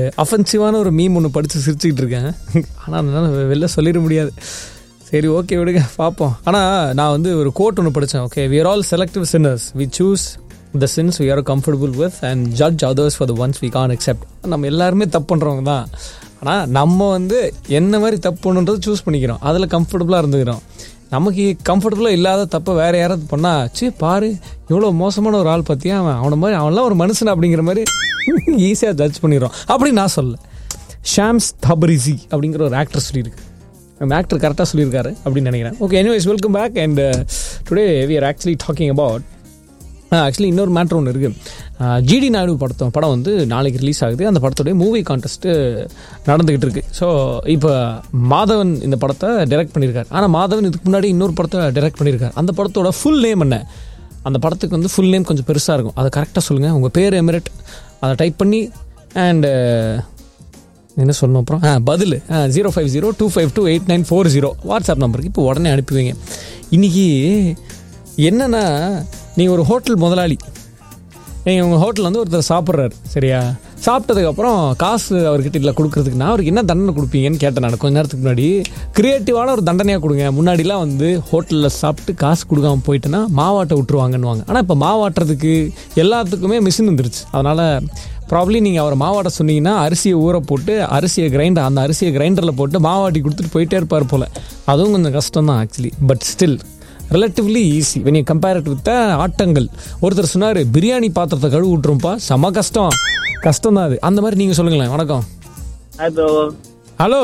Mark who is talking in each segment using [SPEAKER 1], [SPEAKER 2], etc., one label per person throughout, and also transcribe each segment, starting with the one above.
[SPEAKER 1] அஃபென்சிவான ஒரு மீம் ஒன்று படித்து சிரிச்சுக்கிட்டு இருக்கேன் ஆனால் அதனால் வெளில சொல்லிட முடியாது சரி ஓகே விடுங்க பார்ப்போம் ஆனால் நான் வந்து ஒரு கோட் ஒன்று படித்தேன் okay we are all selective sinners we choose the sins we are comfortable with and judge others for the ones we can't accept நம்ம எல்லாருமே தப்பு பண்ணுறவங்க தான் ஆனால் நம்ம வந்து என்ன மாதிரி தப்பு பண்ணுன்றது சூஸ் பண்ணிக்கிறோம் அதில் கம்ஃபர்டபுளாக இருந்துக்கிறோம் நமக்கு கம்ஃபர்டபுளாக இல்லாத தப்பை வேறு யாராவது பண்ணா சீ பாரு இவ்வளோ மோசமான ஒரு ஆள் பார்த்தியா அவன் அவனை மாதிரி அவன்லாம் ஒரு மனுஷன் அப்படிங்கிற மாதிரி ஈஸியாக ஜட்ஜ் பண்ணிடுறோம் அப்படி நான் சொல்ல ஷாம்ஸ் தபரிசி அப்படிங்கிற ஒரு ஆக்டர் சொல்லியிருக்கு அந்த ஆக்டர் கரெக்டாக சொல்லியிருக்காரு அப்படின்னு நினைக்கிறேன் okay anyways welcome back and today we are actually talking about actually இன்னொரு மேட்ரு ஒன்று இருக்குது ஜிடி நாயுடு படத்தம் படம் வந்து நாளைக்கு ரிலீஸ் ஆகுது அந்த படத்துடைய மூவி கான்டெஸ்ட்டு நடந்துக்கிட்டு இருக்கு ஸோ இப்போ மாதவன் இந்த படத்தை டைரக்ட் பண்ணியிருக்காரு ஆனால் மாதவன் இதுக்கு முன்னாடி இன்னொரு படத்தை டைரக்ட் பண்ணியிருக்காரு அந்த படத்தோட ஃபுல் நேம் என்ன அந்த படத்துக்கு வந்து ஃபுல் நேம் கொஞ்சம் பெருசாக இருக்கும் அதை கரெக்டாக சொல்லுங்கள் உங்கள் பேர் எமிரட் அதை டைப் பண்ணி அண்டு என்ன சொல்லணும் அப்புறம் ஆ பதில் zero five zero two five two eight nine four zero WhatsApp நம்பருக்கு இப்போ உடனே அனுப்புவீங்க இன்றைக்கி என்னென்னா நீங்கள் ஒரு ஹோட்டல் முதலாளி நீங்கள் உங்கள் ஹோட்டலில் வந்து ஒருத்தர் சாப்பிட்றாரு சரியா சாப்பிட்டதுக்கப்புறம் காசு அவர்கிட்ட இல்லை கொடுக்குறதுக்குன்னா அவருக்கு என்ன தண்டனை கொடுப்பீங்கன்னு கேட்டேன் நான் கொஞ்ச நேரத்துக்கு முன்னாடி கிரியேட்டிவான ஒரு தண்டனையாக கொடுங்க முன்னாடிலாம் வந்து ஹோட்டலில் சாப்பிட்டு காசு கொடுக்காம போயிட்டேன்னா மாவாட்டை விட்டுருவாங்கன்னுவாங்க ஆனால் இப்போ மாவாட்டுறதுக்கு எல்லாத்துக்குமே மிஷின் வந்துருச்சு அதனால் ப்ராப்ளி நீங்கள் அவரை மாவாட்ட சொன்னீங்கன்னா அரிசியை ஊற போட்டு அரிசியை கிரைண்டர் அந்த அரிசியை கிரைண்டரில் போட்டு மாவாட்டி கொடுத்துட்டு போயிட்டே இருப்பார் போல் அதுவும் கொஞ்சம் கஷ்டம் தான் actually but still relatively easy when you compare it with ஆட்டங்கள் ஒருத்தர் சொன்னார் பிரியாணி பாத்திரத்தை கழுவு விட்டுருப்பா செம கஷ்டம் கஷ்டம் தான் அது அந்த மாதிரி நீங்கள் சொல்லுங்களேன் வணக்கம்
[SPEAKER 2] ஹாய் ப்ரோ
[SPEAKER 1] ஹலோ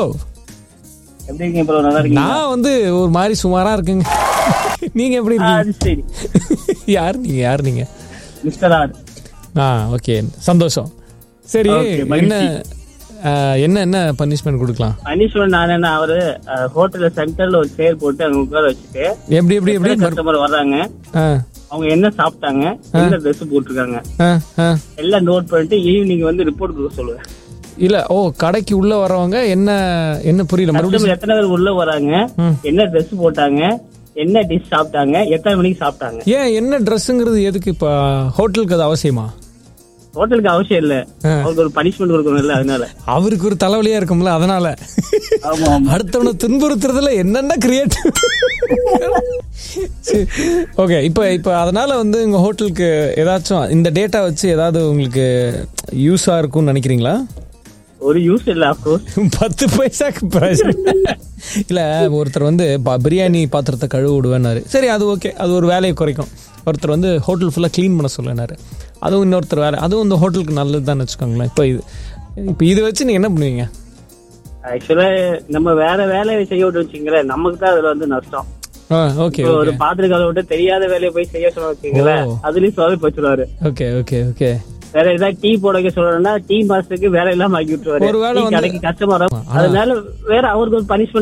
[SPEAKER 2] எப்படி இருக்கீங்க ப்ரோ நல்லா இருக்கீங்க
[SPEAKER 1] நான் வந்து ஒரு மாதிரி சுமாராக இருக்குங்க நீங்கள் எப்படி
[SPEAKER 2] ஆ,
[SPEAKER 1] இருக்கீங்க
[SPEAKER 2] அது சரி
[SPEAKER 1] யார் நீங்கள் யார் நீங்கள்
[SPEAKER 2] மிஸ்டர் ஆர்
[SPEAKER 1] ஆ ஓகே சந்தோஷம் சரி
[SPEAKER 2] Okay,
[SPEAKER 1] என்ன
[SPEAKER 2] மகிழ்ச்சி.
[SPEAKER 1] ஆ, என்ன என்ன பனிஷ்மெண்ட் கொடுக்கலாம்
[SPEAKER 2] பனிஷ்மெண்ட் நான் என்ன அவரு ஹோட்டல்ல சென்டர்ல ஒரு சேர் போட்டு அங்க உட்கார வச்சுட்டு
[SPEAKER 1] எப்படி எப்படி எப்படி
[SPEAKER 2] கஸ்டமர் வர்றாங்க
[SPEAKER 1] ஆ
[SPEAKER 2] அவங்க என்ன சாப்பிட்டாங்க என்ன ட்ரெஸ் போட்டிருக்காங்க
[SPEAKER 1] ஆ ஆ
[SPEAKER 2] எல்லாம் நோட் பண்ணிட்டு ஈவினிங் வந்து ரிப்போர்ட் கொடுக்க சொல்லுவேன்
[SPEAKER 1] இல்ல ஓ கடைக்கு உள்ள வரவங்க என்ன என்ன புரியல மறுபடியும்
[SPEAKER 2] கஸ்டமர் எத்தனை பேர் உள்ள வராங்க
[SPEAKER 1] ம்.
[SPEAKER 2] என்ன ட்ரெஸ் போட்டாங்க என்ன டிஷ் சாப்பிட்டாங்க எத்தனை மணிக்கு சாப்பிட்டாங்க
[SPEAKER 1] ஏன் என்ன ட்ரெஸ்ஸுங்கிறது எதுக்கு இப்ப ஹோட்டலுக்கு அது அவசியமா
[SPEAKER 2] ஹோட்டலுக்கு அவசியம் இல்ல அவருக்கு ஒரு பனிஷ்மெண்ட் கொடுக்கணும்ல அதனால
[SPEAKER 1] அவருக்கு ஒரு தலைவலியா இருக்கும்ல அதனால
[SPEAKER 2] ஆமா ஆமா
[SPEAKER 1] அடுத்தவனை துன்புறுத்துறதுல என்னென்ன கிரியேட்டிவ் ஓகே இப்போ இப்போ அதனால வந்து உங்க ஹோட்டலுக்கு ஏதாச்சும் இந்த டேட்டா வச்சு ஏதாவது உங்களுக்கு யூஸா இருக்கும்னு நினைக்கிறீங்களா
[SPEAKER 2] ஒரு யூஸ் இல்ல அப்கோர்ஸ்
[SPEAKER 1] பத்து பைசாக்கு பிரச்சனை இல்ல ஒருத்தர் வந்து ப- பிரியாணி பாத்திரத்தை கழுவு விடுவேன்னாரு சரி அது ஓகே அது ஒரு வேலையை குறைக்கும் ஒருத்தர் வந்து ஹோட்டல் ஃபுல்லாக க்ளீன் பண்ண சொல்லினாரு அதுவும் இன்னொருத்தர் வேலை அதுவும் இந்த ஹோட்டலுக்கு நல்லது தான் வச்சுக்கோங்களேன் இப்போ இது இப்போ இது வச்சு நீங்க என்ன பண்ணுவீங்க
[SPEAKER 2] ஆக்சுவலா நம்ம வேற வேலையை செய்ய விட்டு வச்சுங்களேன் நமக்கு தான் அதுல வந்து நஷ்டம்
[SPEAKER 1] ஆ ஓகே
[SPEAKER 2] இப்போ ஒரு பாத்திரம் கழுவ விட்டு தெரியாத வேலையை போய் செய்ய சொல்ல வச்சுங்களேன்
[SPEAKER 1] ஓ.
[SPEAKER 2] அதுலயும் சொதப்பி வச்சிருவாரு
[SPEAKER 1] ஓகே ஓகே ஓகே
[SPEAKER 2] வேற ஏதாவது டீ போட வைக்க சொல்றேன்னா டீ மாஸ்டருக்கு வேலை எல்லாம் ஆக்கி விட்டுருவாரு
[SPEAKER 1] ஒருவேளை
[SPEAKER 2] டீ
[SPEAKER 1] வந்து-
[SPEAKER 2] கடைக்கு கஸ்டமர் அதனால வேற அவருக்கு ஒரு பனிஷ்மெண்ட்